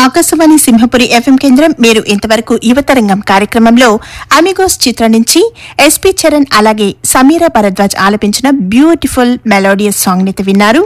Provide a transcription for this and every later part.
Akashvani Simhapuri FM కేంద్రం మీరు ఇంతవరకు యువతరంగం కార్యక్రమంలో అమిగోస్ చిత్రం నుంచి ఎస్పి చరణ్ అలాగే సమీరా భరద్వాజ్ ఆలపించిన బ్యూటిఫుల్ మెలోడియస్ సాంగ్ ని విన్నారు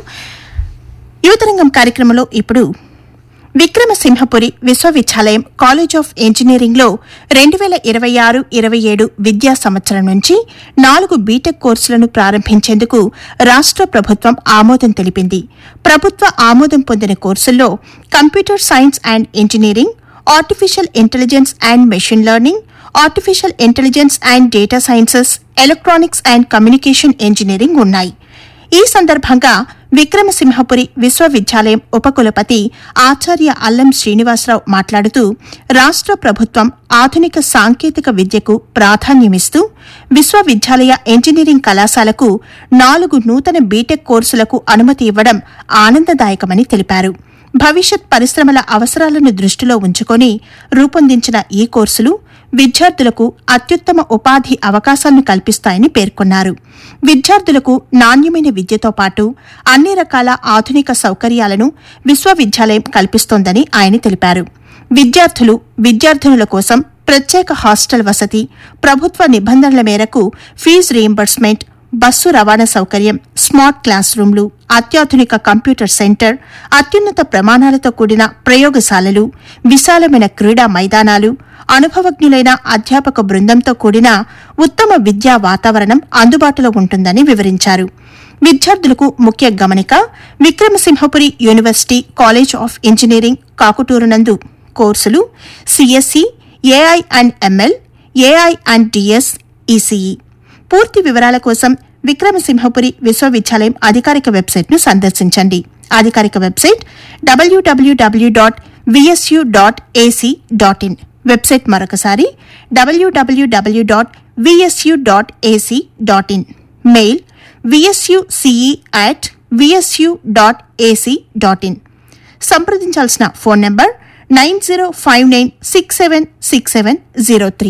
యువతరంగం కార్యక్రమంలో ఇప్పుడు విక్రమసింహపురి విశ్వవిద్యాలయం కాలేజ్ ఆఫ్ ఇంజనీరింగ్ లో రెండు వేల ఇరవై ఆరు ఇరవై ఏడు విద్యా సంవత్సరం నుంచి నాలుగు బీటెక్ కోర్సులను ప్రారంభించేందుకు రాష్ట్ర ప్రభుత్వం ఆమోదం తెలిపింది ప్రభుత్వ ఆమోదం పొందిన కోర్సుల్లో computer science and engineering artificial intelligence and machine learning artificial intelligence and data sciences electronics and communication engineering ఉన్నాయి ఈ సందర్భంగా విక్రమసింహపురి విశ్వవిద్యాలయం ఉపకులపతి ఆచార్య అల్లం శ్రీనివాసరావు మాట్లాడుతూ రాష్ట్ర ప్రభుత్వం ఆధునిక సాంకేతిక విద్యకు ప్రాధాన్యమిస్తూ విశ్వవిద్యాలయ ఇంజనీరింగ్ కళాశాలకు నాలుగు నూతన బీటెక్ కోర్సులకు అనుమతి ఇవ్వడం ఆనందదాయకమని తెలిపారు భవిష్యత్ పరిశ్రమల అవసరాలను దృష్టిలో ఉంచుకొని రూపొందించిన ఈ కోర్సులు విద్యార్థులకు అత్యుత్తమ ఉపాధి అవకాశాలను కల్పిస్తాయని పేర్కొన్నారు విద్యార్థులకు నాణ్యమైన విద్యతో పాటు అన్ని రకాల ఆధునిక సౌకర్యాలను విశ్వవిద్యాలయం కల్పిస్తోందని ఆయన తెలిపారు విద్యార్థులు విద్యార్థినుల కోసం ప్రత్యేక హాస్టల్ వసతి ప్రభుత్వ నిబంధనల మేరకు ఫీజు రీయింబర్స్మెంట్ బస్సు రవాణా సౌకర్యం స్మార్ట్ క్లాస్ రూమ్లు అత్యాధునిక కంప్యూటర్ సెంటర్ అత్యున్నత ప్రమాణాలతో కూడిన ప్రయోగశాలలు విశాలమైన క్రీడా మైదానాలు అనుభవజ్ఞులైన అధ్యాపక బృందంతో కూడిన ఉత్తమ విద్యా వాతావరణం అందుబాటులో ఉంటుందని వివరించారు విద్యార్థులకు ముఖ్య గమనిక Vikramasimhapuri university college of engineering Kakuturu నందు కోర్సులు CSC AI and ML AI and DS ECE పూర్తి వివరాల కోసం విక్రమసింహపురి విశ్వవిద్యాలయం అధికారిక వెబ్సైట్ను సందర్శించండి అధికారిక website WWW dot VSU dot AC dot in website మరొకసారి WWW dot VSU dot AC dot in mail VSUCE at VSU dot AC dot in సంప్రదించాల్సిన phone number nine zero five nine six seven six seven zero three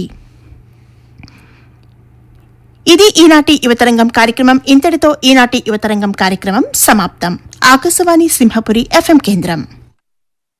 ఇది ఈనాటి యువతరంగం కార్యక్రమం ఇంతటితో ఈనాటి యువతరంగం కార్యక్రమం సమాప్తం ఆకాశవాణి సింహపురి ఎఫ్ఎం కేంద్రం